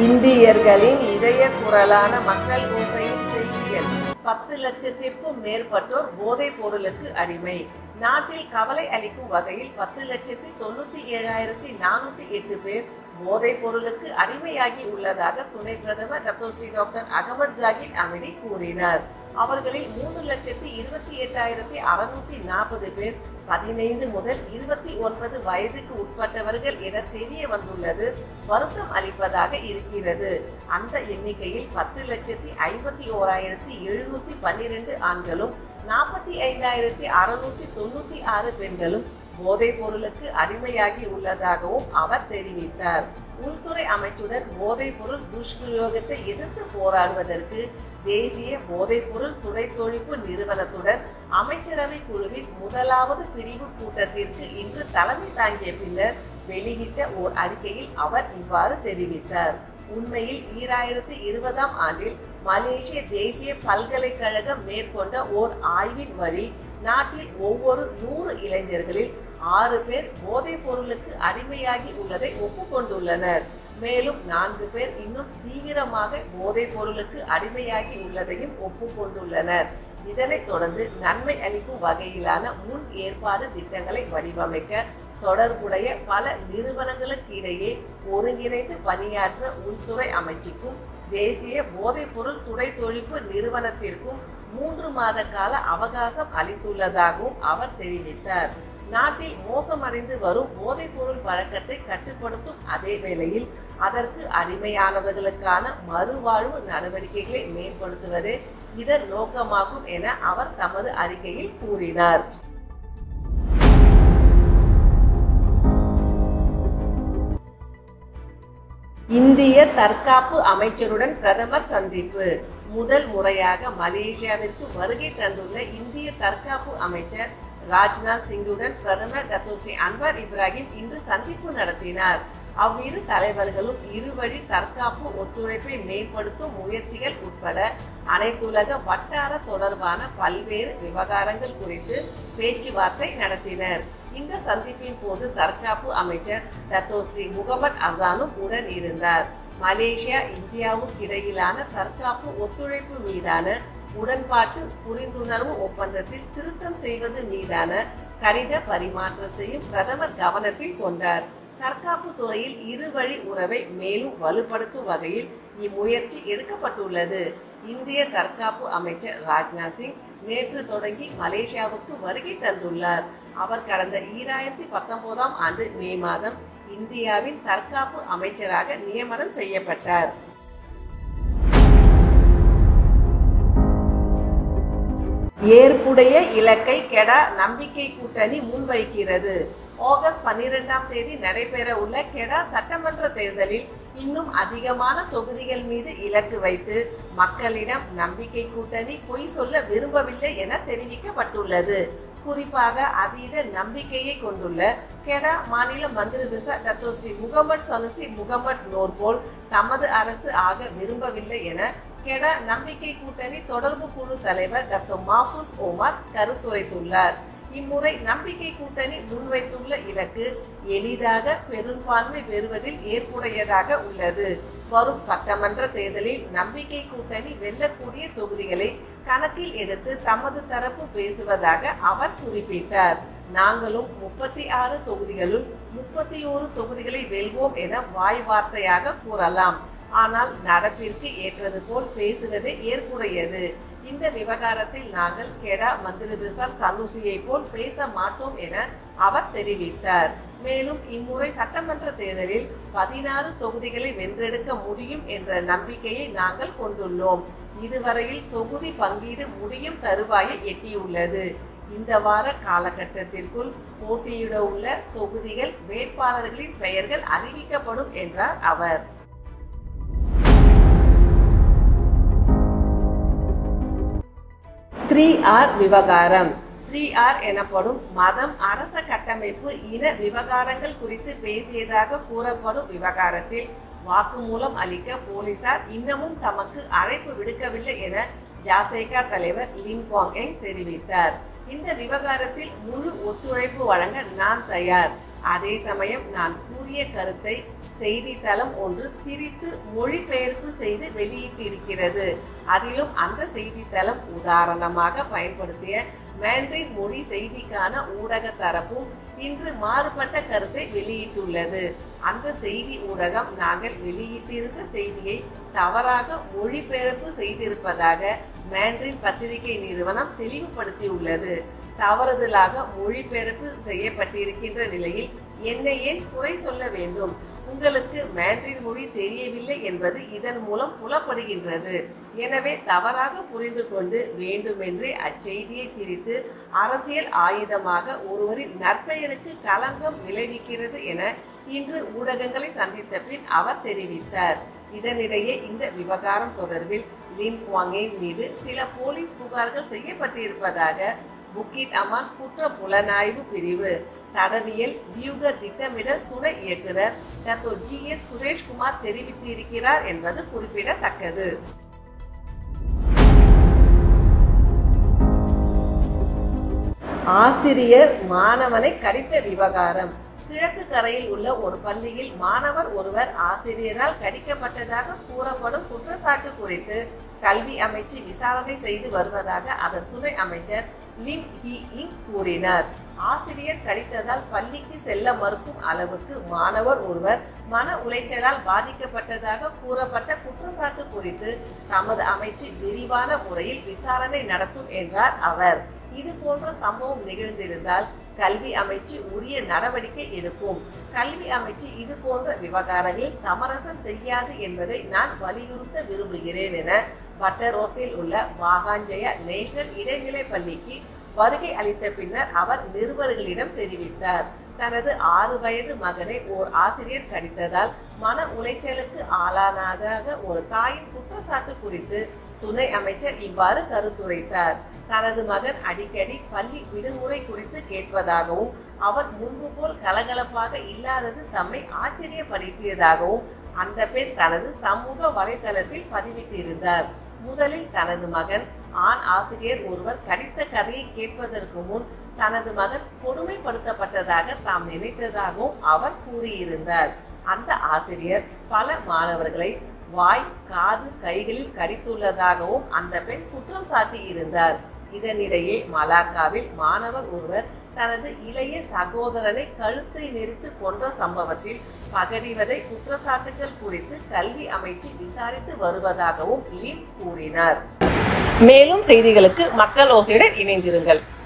இந்தியர்களின் இதய குரலான மக்கள் ஓசையின் செய்திகள் பத்து லட்சத்திற்கும் மேற்பட்டோர் போதைப் பொருளுக்கு அடிமை நாட்டில் கவலை அளிக்கும் வகையில் பத்து லட்சத்தி தொண்ணூத்தி ஏழாயிரத்தி நானூத்தி எட்டு பேர் போதைப் பொருளுக்கு அடிமையாகி உள்ளதாக துணை பிரதமர் டத்தோஸ்ரீ டாக்டர் அகமது ஜாகிர் அமிடி கூறினார் அவர்களில் மூன்று லட்சத்தி இருபத்தி எட்டாயிரத்தி அறுநூத்தி நாற்பது பேர் பதினைந்து முதல் இருபத்தி ஒன்பது வயதுக்கு உட்பட்டவர்கள் என தெரிய வந்துள்ளது வருத்தம் அளிப்பதாக இருக்கிறது அந்த எண்ணிக்கையில் பத்து லட்சத்தி ஐம்பத்தி ஓராயிரத்தி எழுநூத்தி பன்னிரெண்டு ஆண்களும் நாற்பத்தி ஐந்தாயிரத்தி அறுநூத்தி தொண்ணூத்தி ஆறு பெண்களும் போதைப் பொருளுக்கு அடிமையாகி உள்ளதாகவும் அவர் தெரிவித்தார் உள்துறை அமைச்சுடன் போதைப் பொருள் துஷ்பிரயோகத்தை எதிர்த்து போராடுவதற்கு தேசிய போதைப்பொருள் துணை தொழிப்பு நிறுவனத்துடன் அமைச்சரவை குழுவின் முதலாவது பிரிவு கூட்டத்திற்கு இன்று தலைமை தாங்கிய பின்னர் வெளியிட்ட ஓர் அறிக்கையில் அவர் இவ்வாறு தெரிவித்தார் உண்மையில் ஈராயிரத்தி இருபதாம் ஆண்டில் மலேசிய தேசிய பல்கலைக்கழகம் மேற்கொண்ட ஓர் ஆய்வின் வழி நாட்டில் ஒவ்வொரு நூறு இளைஞர்களில் ஆறு பேர் போதைப் பொருளுக்கு அடிமையாகி உள்ளதை ஒப்புக்கொண்டுள்ளனர் மேலும் நான்கு பேர் இன்னும் தீவிரமாக போதைப் பொருளுக்கு அடிமையாகி உள்ளதையும் ஒப்புக்கொண்டுள்ளனர் இதனைத் தொடர்ந்து நன்மை அளிக்கும் வகையிலான முன் ஏற்பாடு திட்டங்களை வடிவமைக்க தொடர்புடைய பல நிறுவனங்களுக்கு இடையே ஒருங்கிணைந்து பணியாற்ற உள்துறை அமைச்சுக்கும் தேசிய போதைப்பொருள் துணை தொழிப்பு நிறுவனத்திற்கும் மூன்று மாத கால அவகாசம் அளித்துள்ளதாகவும் அவர் தெரிவித்தார் நாட்டில் மோசமடைந்து வரும் போதைப்பொருள் பழக்கத்தை கட்டுப்படுத்தும் அதே வேளையில் அதற்கு அடிமையானவர்களுக்கான மறுவாழ்வு நடவடிக்கைகளை மேம்படுத்துவதே இதன் நோக்கமாகும் என அவர் தமது அறிக்கையில் கூறினார் இந்திய தற்காப்பு அமைச்சருடன் பிரதமர் சந்திப்பு முதல் முறையாக மலேசியாவிற்கு வருகை தந்துள்ள இந்திய தற்காப்பு அமைச்சர் ராஜ்நாத் சிங்குடன் பிரதமர் டத்தோஸ்ரீ அன்வர் இப்ராஹிம் இன்று சந்திப்பு நடத்தினார் அவ்விரு தலைவர்களும் இருவழி தற்காப்பு ஒத்துழைப்பை மேம்படுத்தும் முயற்சிகள் உட்பட அனைத்துலக வட்டார தொடர்பான பல்வேறு விவகாரங்கள் குறித்து பேச்சுவார்த்தை நடத்தினர் இந்த சந்திப்பின் போது தற்காப்பு அமைச்சர் டத்தோஸ்ரீ முகமது அசானும் உடன் இருந்தார் மலேசியா இந்தியாவுக்கு இடையிலான தற்காப்பு ஒத்துழைப்பு மீதான உடன்பாட்டு புரிந்துணர்வு ஒப்பந்தத்தில் திருத்தம் செய்வது மீதான கடித பரிமாற்றத்தையும் பிரதமர் கவனத்தில் கொண்டார் தற்காப்பு துறையில் இருவழி உறவை மேலும் வலுப்படுத்தும் வகையில் இம்முயற்சி எடுக்கப்பட்டுள்ளது இந்திய தற்காப்பு அமைச்சர் ராஜ்நாத் சிங் நேற்று தொடங்கி மலேசியாவுக்கு வருகை தந்துள்ளார் அவர் கடந்த ஈராயிரத்தி பத்தொன்பதாம் ஆண்டு மே மாதம் இந்தியாவின் தற்காப்பு அமைச்சராக நியமனம் செய்யப்பட்டார் ஏற்புடைய இலக்கை கெட நம்பிக்கை கூட்டணி முன்வைக்கிறது ஆகஸ்ட் பன்னிரெண்டாம் தேதி நடைபெற உள்ள கெடா சட்டமன்ற தேர்தலில் இன்னும் அதிகமான தொகுதிகள் மீது இலக்கு வைத்து மக்களிடம் நம்பிக்கை கூட்டணி பொய் சொல்ல விரும்பவில்லை என தெரிவிக்கப்பட்டுள்ளது குறிப்பாக அதீத நம்பிக்கையை கொண்டுள்ள கெடா மாநில மந்திரி விசா டத்தோஸ்ரீ முகமது சனுசி முகமது நோர்போல் தமது அரசு ஆக விரும்பவில்லை என கெடா நம்பிக்கை கூட்டணி தொடர்பு குழு தலைவர் டாக்டர் மாஃபூஸ் ஓமார் கருத்துரைத்துள்ளார் இம்முறை நம்பிக்கை கூட்டணி முன்வைத்துள்ள இலக்கு எளிதாக பெரும்பான்மை பெறுவதில் ஏற்புடையதாக உள்ளது வரும் சட்டமன்ற தேர்தலில் நம்பிக்கை கூட்டணி வெல்லக்கூடிய தொகுதிகளை கணக்கில் எடுத்து தமது தரப்பு பேசுவதாக அவர் குறிப்பிட்டார் நாங்களும் முப்பத்தி ஆறு தொகுதிகளுள் முப்பத்தி ஓரு தொகுதிகளை வெல்வோம் என வாய் வார்த்தையாக கூறலாம் ஆனால் நடப்பிற்கு ஏற்றது போல் பேசுவதே ஏற்புடையது இந்த விவகாரத்தில் நாங்கள் கெடா மந்திரி பிசார் சனுசியை போல் பேச மாட்டோம் என அவர் தெரிவித்தார் மேலும் இம்முறை சட்டமன்ற தேர்தலில் பதினாறு தொகுதிகளை வென்றெடுக்க முடியும் என்ற நம்பிக்கையை நாங்கள் கொண்டுள்ளோம் இதுவரையில் தொகுதி பங்கீடு முடியும் தருவாயை எட்டியுள்ளது இந்த வார காலகட்டத்திற்குள் போட்டியிட உள்ள தொகுதிகள் வேட்பாளர்களின் பெயர்கள் அறிவிக்கப்படும் என்றார் அவர் த்ரீ ஆர் விவகாரம் த்ரீ ஆர் எனப்படும் மதம் அரச கட்டமைப்பு இன விவகாரங்கள் குறித்து பேசியதாக கூறப்படும் விவகாரத்தில் வாக்குமூலம் அளிக்க போலீசார் இன்னமும் தமக்கு அழைப்பு விடுக்கவில்லை என ஜாசேகா தலைவர் லிம் குவாங் தெரிவித்தார் இந்த விவகாரத்தில் முழு ஒத்துழைப்பு வழங்க நான் தயார் அதே சமயம் நான் கூறிய கருத்தை செய்தித்தளம் ஒன்று திரித்து மொழிபெயர்ப்பு செய்து வெளியிட்டிருக்கிறது அதிலும் அந்த செய்தித்தளம் உதாரணமாக பயன்படுத்திய மேண்ட்ரின் மொழி செய்திக்கான ஊடக தரப்பும் இன்று மாறுபட்ட கருத்தை வெளியிட்டுள்ளது அந்த செய்தி ஊடகம் நாங்கள் வெளியிட்டிருந்த செய்தியை தவறாக மொழிபெயர்ப்பு செய்திருப்பதாக மேண்ட்ரின் பத்திரிகை நிறுவனம் தெளிவுபடுத்தியுள்ளது தவறுதலாக மொழிபெயர்ப்பு செய்யப்பட்டிருக்கின்ற நிலையில் என்னை ஏன் குறை சொல்ல வேண்டும் உங்களுக்கு மேண்ட்ரின் மொழி தெரியவில்லை என்பது இதன் மூலம் புலப்படுகின்றது எனவே தவறாக புரிந்து கொண்டு வேண்டுமென்றே அச்செய்தியை திரித்து அரசியல் ஆயுதமாக ஒருவரின் நற்பெயருக்கு களங்கம் விளைவிக்கிறது என இன்று ஊடகங்களை சந்தித்த பின் அவர் தெரிவித்தார் இதனிடையே இந்த விவகாரம் தொடர்பில் லின் குவாங்கின் மீது சில போலீஸ் புகார்கள் செய்யப்பட்டிருப்பதாக புக்கிட் அமான் குற்ற புலனாய்வு பிரிவு தடவியல் வியூக திட்டமிடல் துணை இயக்குனர் டாக்டர் ஜி எஸ் சுரேஷ்குமார் தெரிவித்திருக்கிறார் என்பது குறிப்பிடத்தக்கது ஆசிரியர் மாணவனை கடித்த விவகாரம் கிழக்கு கரையில் உள்ள ஒரு பள்ளியில் மாணவர் ஒருவர் ஆசிரியரால் கடிக்கப்பட்டதாக கூறப்படும் குற்றச்சாட்டு குறித்து கல்வி அமைச்சு விசாரணை செய்து வருவதாக அதன் துணை அமைச்சர் லிம் ஹி இங் கூறினார் ஆசிரியர் கடித்ததால் பள்ளிக்கு செல்ல மறுக்கும் அளவுக்கு மாணவர் ஒருவர் மன உளைச்சலால் பாதிக்கப்பட்டதாக கூறப்பட்ட குற்றச்சாட்டு குறித்து தமது அமைச்சு விரிவான முறையில் விசாரணை நடத்தும் என்றார் அவர் இது போன்ற சம்பவம் நிகழ்ந்திருந்தால் கல்வி அமைச்சு உரிய நடவடிக்கை எடுக்கும் கல்வி அமைச்சு இது போன்ற விவகாரங்களில் சமரசம் செய்யாது என்பதை நான் வலியுறுத்த விரும்புகிறேன் என வட்டரோட்டில் உள்ள வாகாஞ்சய நேஷனல் இடைநிலை பள்ளிக்கு வருகை அளித்த பின்னர் அவர் நிருபர்களிடம் தெரிவித்தார் தனது ஆறு வயது மகனை ஓர் ஆசிரியர் கடித்ததால் மன உளைச்சலுக்கு ஆளானதாக ஒரு தாயின் குற்றச்சாட்டு குறித்து துணை அமைச்சர் இவ்வாறு கருத்துரைத்தார் தனது மகன் அடிக்கடி பள்ளி விடுமுறை குறித்து கேட்பதாகவும் அவர் முன்பு போல் கலகலப்பாக இல்லாதது தம்மை ஆச்சரியப்படுத்தியதாகவும் அந்த பெண் தனது சமூக வலைதளத்தில் பதிவிட்டிருந்தார் முதலில் தனது மகன் ஆண் ஆசிரியர் ஒருவர் கடித்த கதையை கேட்பதற்கு முன் தனது மகன் கொடுமைப்படுத்தப்பட்டதாக தாம் நினைத்ததாகவும் அவர் கூறியிருந்தார் அந்த ஆசிரியர் பல மாணவர்களை வாய் காது கைகளில் கடித்துள்ளதாகவும் அந்த பெண் குற்றம் சாட்டி இருந்தார் இதனிடையே மலாக்காவில் மாணவர் ஒருவர் தனது இளைய சகோதரனை கழுத்தை நெரித்து கொன்ற சம்பவத்தில் பகடிவதை குற்றச்சாட்டுகள் குறித்து கல்வி அமைச்சு விசாரித்து வருவதாகவும் லிம் கூறினார் மேலும் செய்திகளுக்கு மக்கள் ஓசையுடன் இணைந்திருங்கள்